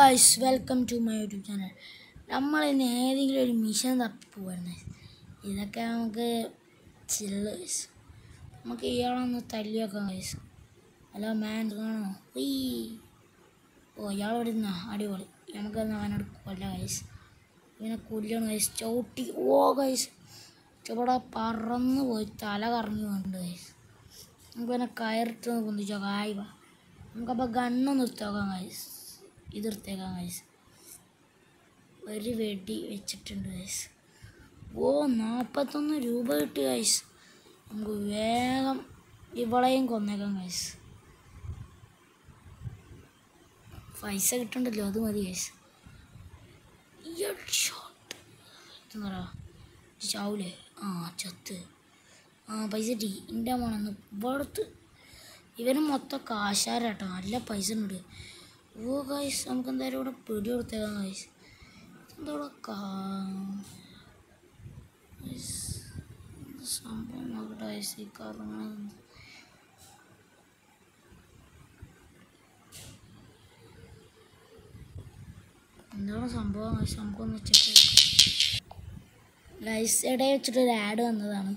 Guys welcome to my YouTube channel നമ്മൾ ഇന്ന് ഏതെങ്കിലും ഒരു മിഷൻ തപ്പി പോവാണ് ഇതൊക്കെ നമുക്ക് ചില്ല് ഗൈസ് നമുക്ക് ഇയാളൊന്ന് തല്ലിയൊക്കാം ഗൈസ് ഹലോ മാൻ കാണോ ഈ ഓ ഇയാൾ ഇവിടെ നിന്നാ അടിപൊളി നമുക്ക് അവനോട് കൊല്ല ഗൈസ് ഇവനെ കൊല്ലണം ഗൈസ് ചവിട്ടി ഓ ഗൈസ് ഇവിടെ പറന്ന് പോയി തല കറങ്ങി വേണ്ട ഗൈസ് നമുക്ക് ഇവനെ കയറിട്ട് പൊന്തിച്ചോ കായ് വാ നമുക്കപ്പോൾ ഗണ്ണൊന്ന് എടുത്തേക്കാം ഗൈസ് ഇത് എടുത്തേക്കാം ഗൈസ് ഒരു വെടി വെച്ചിട്ടുണ്ട് ഗൈസ് ഓ നാൽപ്പത്തൊന്ന് രൂപ കിട്ടി ഗൈസ് നമുക്ക് വേഗം ഇവളെയും കൊന്നേക്കാം ഗൈസ് പൈസ കിട്ടണ്ടല്ലോ അത് മതി ഗൈസ് ഷോട്ട് എന്താ ചാവൂലേ ആ ചത്ത് ആ പൈസ കിട്ടി എൻ്റെ മോണെന്ന് ഇവിടുത്ത് ഇവന് മൊത്തം കാശാരാട്ടോ നല്ല പൈസ ഉണ്ട് ഓ ഗൈസ് നമുക്ക് എന്തായാലും ഇവിടെ പിടി കൊടുത്തേക്കാം ഗൈസ് എന്താ ഇവിടെ കാ ഗൈസ്, എന്ത് സംഭവം നോക്കട്ടെ ഗൈസ് ഈ കറങ്ങണത് എന്താണ് സംഭവം ഗൈസ് നമുക്കൊന്ന് ചെക്ക് ഗൈസ് ഇടയിൽ വെച്ചിട്ട് ഒരു ആഡ് വന്നതാണ്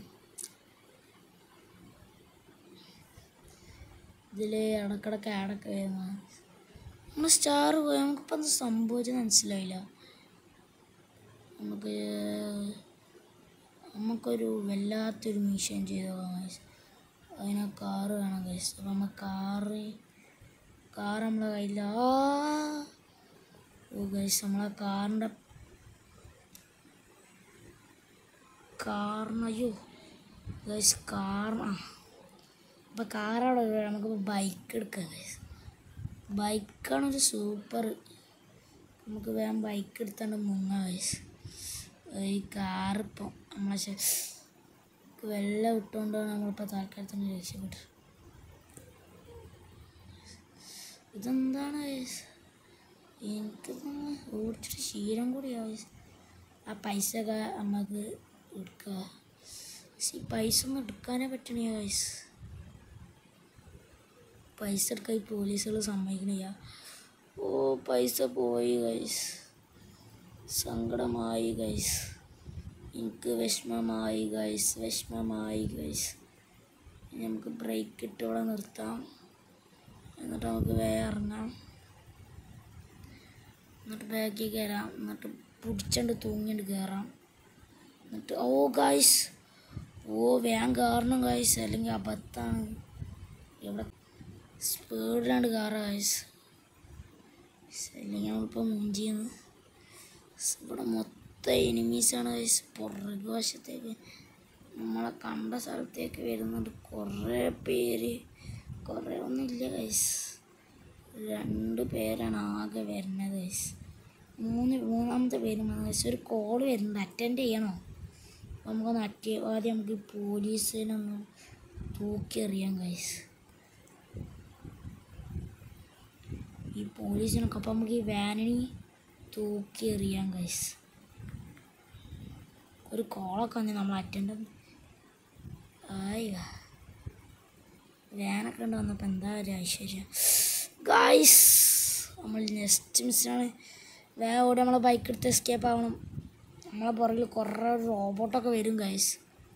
ഇതിൽ ഇടക്കിടക്ക് ആഡൊക്കെ വരുന്ന നമ്മൾ സ്റ്റാർ പോയി നമുക്കിപ്പോൾ എന്ത് സംഭവിച്ചത് മനസ്സിലായില്ല നമുക്ക് നമുക്കൊരു വല്ലാത്തൊരു മിഷൻ ചെയ്തോ ഗൈസ് അതിന് കാറ് വേണം ഗൈസ് അപ്പോൾ നമ്മൾ കാറ് കാർ നമ്മളെ കയ്യില്ല ആ ഓ ഗൈസ് നമ്മളെ കാറിൻ്റെ കാറിന് അയ്യോ ഗൈസ് കാർ ആ അപ്പോൾ കാറവിടെ ഇടുക. നമുക്കിപ്പോൾ ബൈക്ക് എടുക്കാം ഗൈസ് ബൈക്കാണ് ഒരു സൂപ്പർ നമുക്ക് വേഗം ബൈക്ക് എടുത്താണ്ട് മുങ്ങാം ഗൈസ് ഈ കാറിപ്പം നമ്മളെ ശ- വെള്ളം ഇട്ടുകൊണ്ടാണ് നമ്മളിപ്പോൾ തൽക്കാലത്തിന് രക്ഷപ്പെട്ടത് ഇതെന്താണ് ഗൈസ് എനിക്ക് ഓടിച്ചിട്ട് ശീലം കൂടിയാ ഗൈസ് ആ പൈസ ഒക്കെ നമുക്ക് എടുക്കുക പക്ഷെ ഈ പൈസ ഒന്നും എടുക്കാനേ പറ്റണില്ല ഗൈസ് പൈസ എടുക്കാൻ ഈ പോലീസുകൾ സമ്മതിക്കണില്ല ഓ പൈസ പോയി ഗൈസ് സങ്കടമായി ഗൈസ് എനിക്ക് വിഷമമായി ഗൈസ് വിഷമമായി ഗൈസ് ഇനി നമുക്ക് ബ്രേക്ക് ഇട്ട് ഇവിടെ നിർത്താം എന്നിട്ട് നമുക്ക് വേഗം ഇറങ്ങാം എന്നിട്ട് ബാക്കിൽ കയറാം എന്നിട്ട് പിടിച്ചണ്ട് തൂങ്ങിണ്ട് കയറാം എന്നിട്ട് ഓ ഗൈസ് ഓ വേഗം കയറണം ഗൈസ് അല്ലെങ്കിൽ അബദ്ധമാണ് ഇവിടെ സ്പീഡിലാണ്ട് കയറാം ഗൈസ് അല്ലെങ്കിൽ നമ്മളിപ്പോൾ മുഞ്ചിന്ന് ഇവിടെ മൊത്തം എനിമീസാണ് ഗൈസ് പുറകു വശത്തേക്ക് നമ്മളെ കണ്ട സ്ഥലത്തേക്ക് വരുന്നുണ്ട് കുറേ പേര് കുറേ ഒന്നുമില്ല ഗൈസ് രണ്ട് പേരാണ് ആകെ വരുന്നത് ഗൈസ് മൂന്ന് മൂന്നാമത്തെ പേര് ഗൈസ് ഒരു കോൾ വരുന്നുണ്ട് അറ്റൻഡ് ചെയ്യണോ അപ്പോൾ നമുക്കൊന്ന് അറ്റ ആദ്യം നമുക്ക് ഈ പോലീസിനൊന്ന് തൂക്കി എറിയാം ഗൈസ് ഈ പോലീസിനൊക്കെ അപ്പം നമുക്ക് ഈ വാനിനി തൂക്കി എറിയാം ഗൈസ് ഒരു കോളൊക്കെ വന്ന് നമ്മൾ അറ്റൻഡ് ആയി വാനൊക്കെ ഉണ്ട് വന്നപ്പോൾ എന്താ ഒരു ഐശ്വര്യം ഗൈസ് നമ്മൾ നെക്സ്റ്റ് മിസ്സാണ് വേഗം ഓടി നമ്മളെ ബൈക്ക് എടുത്ത് എസ്കേപ്പ് ആവണം നമ്മളെ പുറകിൽ കുറേ റോബോട്ടൊക്കെ വരും ഗൈസ്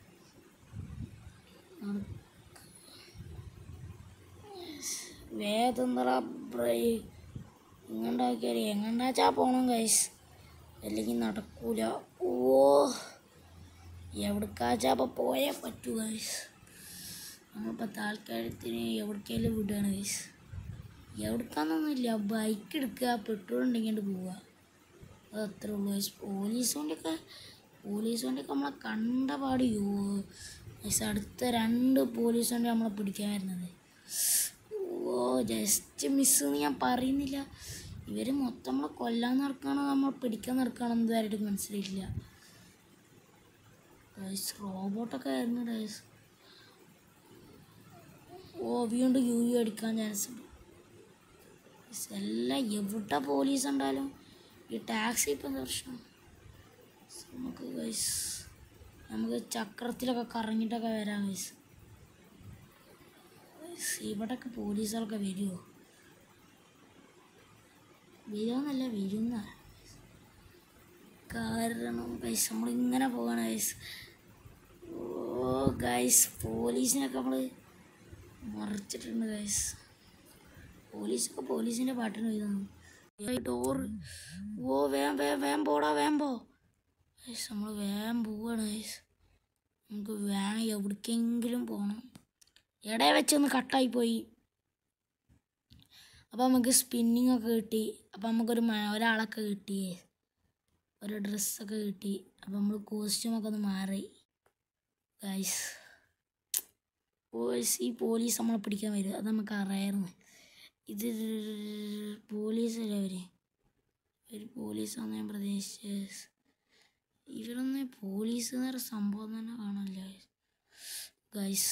വേഗം എന്താ ബ്രേ ഇങ്ങണ്ടാക്കിയാൽ എങ്ങണ്ടാച്ചാ പോണം ഗൈസ് അല്ലെങ്കിൽ നടക്കൂല ഓ എവിടേക്കാച്ചാ അപ്പം പോയേ പറ്റൂ ഗൈസ് നമ്മളിപ്പോൾ താൽക്കാലത്തിന് എവിടേക്കെങ്കിലും വിടുകയാണ് ഗൈസ് എവിടേക്കാന്നൊന്നുമില്ല ബൈക്ക് എടുക്കുക പെട്രോൾ ഉണ്ടെങ്കിൽ പോവുക അത് അത്രേ ഉള്ളൂ ഗൈസ് പോലീസ് വണ്ടിയൊക്കെ പോലീസ് വണ്ടിയൊക്കെ നമ്മളെ കണ്ട പാട് യോ ഗൈസ് അടുത്ത രണ്ട് പോലീസ് വണ്ടി നമ്മളെ പിടിക്കാൻ വരുന്നത് ഓ ജസ്റ്റ് മിസ് എന്ന് ഞാൻ പറയുന്നില്ല ഇവർ മൊത്തം നമ്മളെ കൊല്ലാൻ നടക്കണോ നമ്മൾ പിടിക്കാൻ നടക്കണോ എന്ന് ഇതുവരെയായിട്ട് മനസ്സിലായിട്ടില്ല ഗൈസ് റോബോട്ടൊക്കെ ആയിരുന്നു ഗൈസ് ഓ വീണ്ടും യു യു അടിക്കാൻ ചാൻസ് ഉണ്ട് ഗൈസ്, എല്ലാം എവിടെ പോലീസ് ഉണ്ടായാലും ഈ ടാക്സി ഇപ്പം എന്താ പ്രശ്നം നമുക്ക് ഗൈസ് നമുക്ക് ചക്രത്തിലൊക്കെ കറങ്ങിയിട്ടൊക്കെ വരാം ഗൈസ് ഇവിടൊക്കെ പോലീസുകളൊക്കെ വരുമോ വരുമെന്നല്ല വരുന്ന കാരണം ഗൈസ് നമ്മളിങ്ങനെ പോവാണ് ഗൈസ് ഓ ഗൈസ് പോലീസിനൊക്കെ നമ്മൾ മറിച്ചിട്ടുണ്ട് ഗൈസ് പോലീസൊക്കെ പോലീസിൻ്റെ പാട്ടിന് പോയതാണ് ഡോറ് ഓ വേം വേം വേം പോടാ വേം പോ ഗൈസ് നമ്മൾ വേം പോവാണ് ഗൈസ് നമുക്ക് വേണം എവിടേക്കെങ്കിലും പോകണം ഇടയെ വെച്ചൊന്ന് കട്ടായി പോയി അപ്പോൾ നമുക്ക് സ്പിന്നിങ് ഒക്കെ കിട്ടി അപ്പോൾ നമുക്കൊരു മ- ഒരാളൊക്കെ കിട്ടി ഒരു ഡ്രസ്സൊക്കെ കിട്ടി അപ്പോൾ നമ്മൾ കോസ്റ്റ്യൂമൊക്കെ ഒന്ന് മാറി ഗൈസ് പോലീസ് ഈ പോലീസ് നമ്മളെ പിടിക്കാൻ വരും അത് നമുക്ക് അറിയായിരുന്നു ഇത് പോലീസ് അല്ലേ അവർ ഒരു പോലീസാണെന്ന് ഞാൻ പ്രതീക്ഷിച്ചത് ഇവരൊന്നും പോലീസ് എന്ന് പറയുന്ന സംഭവം തന്നെ കാണില്ല ഗൈസ്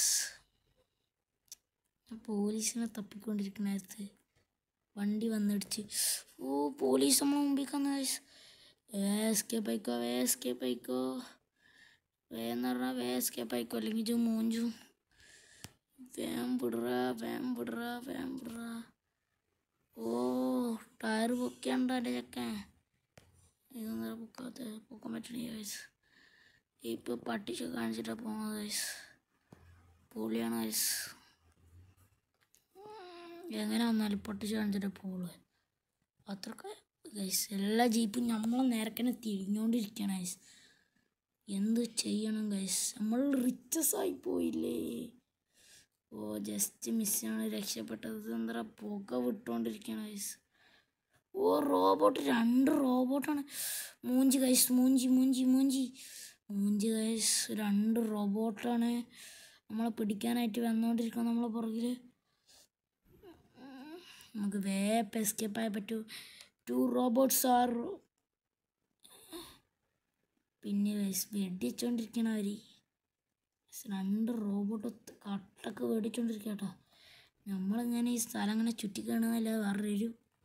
ഞാൻ പോലീസിനെ തപ്പിക്കൊണ്ടിരിക്കുന്ന നേരത്ത് വണ്ടി വന്നിടിച്ച് ഓ പോലീസ് നമ്മളെ മുമ്പിൽ വന്നു ഗൈസ് എസ്കേപ്പ് ആയിക്കോ വേ എസ്കേപ്പ് ആയിക്കോ വേ എന്ന് പറഞ്ഞാൽ വേ എസ്കേപ്പ് ആയിക്കോ അല്ലെങ്കിൽ ജു മൂഞ്ചു വേം വിടുറ വേം വിടുറ വേം വിടുറ ഓ ടയർ പൊക്കിയാണ്ടോ എൻ്റെ ചെക്കൻ ഇതൊന്നും പൊക്കാത്ത പൊക്കാൻ പറ്റണേ ഗൈസ് ഇപ്പോൾ പട്ടിച്ച് കാണിച്ചിട്ടാണ് പോകുന്നത് ഗൈസ് പൊളിയാണ് ഗൈസ് എങ്ങനെ വന്നാലും പൊട്ടിച്ച് കാണിച്ചിട്ട് പോകുള്ളൂ അത്രക്ക് ഗൈസ് എല്ലാ ജീപ്പും നമ്മളെ നേരക്കനെ തിരിഞ്ഞുകൊണ്ടിരിക്കുകയാണ് ഗൈസ് എന്ത് ചെയ്യണം ഗൈസ് നമ്മൾ റിച്ചസ് ആയി പോയില്ലേ ഓ ജസ്റ്റ് മിസ്സാണ് രക്ഷപ്പെട്ടത് എന്താ പുക വിട്ടുകൊണ്ടിരിക്കുകയാണ് ഗൈസ് ഓ റോബോട്ട് രണ്ട് റോബോട്ടാണ് മൂഞ്ചി ഗൈസ് മൂഞ്ചി മൂഞ്ചി മൂഞ്ചി മൂഞ്ചി ഗൈസ് രണ്ട് റോബോട്ടാണ് നമ്മളെ പിടിക്കാനായിട്ട് വന്നുകൊണ്ടിരിക്കുന്നത് നമ്മളെ പുറകിൽ നമുക്ക് വേപ്പ് എസ്കേപ്പ് ആയി പറ്റൂ ടു റോബോട്ട്സ് ആർ പിന്നെ ഗൈസ് വെടിച്ചുകൊണ്ടിരിക്കണ അവർ രണ്ട് റോബോട്ട് കട്ടൊക്കെ വെടിച്ചുകൊണ്ടിരിക്കുക കേട്ടോ നമ്മളിങ്ങനെ ഈ സ്ഥലം ഇങ്ങനെ ചുറ്റിക്കാണുന്നല്ല വേറെ ഒരു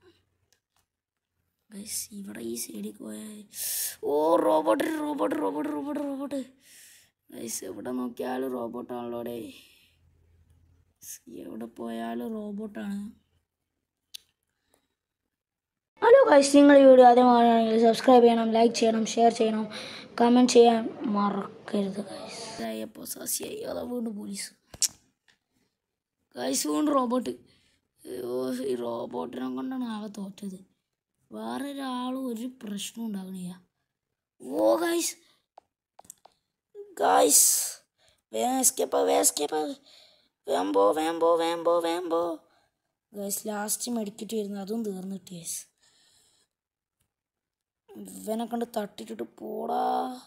ഗൈസ് ഇവിടെ ഈ സൈഡിൽ പോയാൽ oh robot robot robot robot robot guys എവിടെ നോക്കിയാലും റോബോട്ടാണല്ലോടെ എവിടെ പോയാലും റോബോട്ടാണ് ഹലോ ഗൈസ് നിങ്ങൾ ഈ വീഡിയോ ആദ്യമാണെങ്കിൽ സബ്സ്ക്രൈബ് ചെയ്യണം ലൈക്ക് ചെയ്യണം ഷെയർ ചെയ്യണം കമൻറ്റ് ചെയ്യാൻ മറക്കരുത് ഗൈസ് അപ്പോൾ സസ്യായി അതാ വീണ്ടും പോലീസ് ഗൈസ് വീണ്ടും റോബോട്ട് അയ്യോ ഈ റോബോട്ടിനെ കൊണ്ടാണ് ആകെ തോറ്റത് വേറെ ഒരാളും ഒരു പ്രശ്നം ഉണ്ടാകണില്ല ഓ ഗൈസ് ഗൈസ് വേഗം എസ്കേപ്പ് വേഗം എസ്കേപ്പ് വേമ്പോ വേമ്പോ വേമ്പോ വേമ്പോ ഗൈസ് ലാസ്റ്റ് മെഡിക്കറ്റ് വരുന്നു അതും തീർന്നിട്ട് ഗൈസ് ഇവനെ കണ്ട് തട്ടിട്ടിട്ട് പോടാ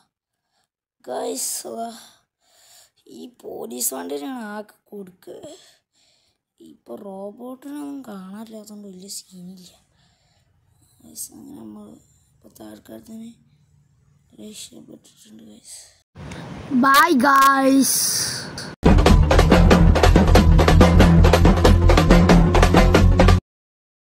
ഗൈസ് ഈ പോലീസ് വണ്ടിയിലാണ് ആകെ കൊടുക്കുക ഇപ്പോൾ റോബോട്ടിനൊന്നും കാണാനില്ലാത്തതുകൊണ്ട് വലിയ സീനില്ല ഗൈസ് അങ്ങനെ നമ്മൾ ഇപ്പോഴത്തെ ആൾക്കാരത്തിന് രക്ഷപ്പെട്ടിട്ടുണ്ട് ഗൈസ് ബൈ ഗൈസ്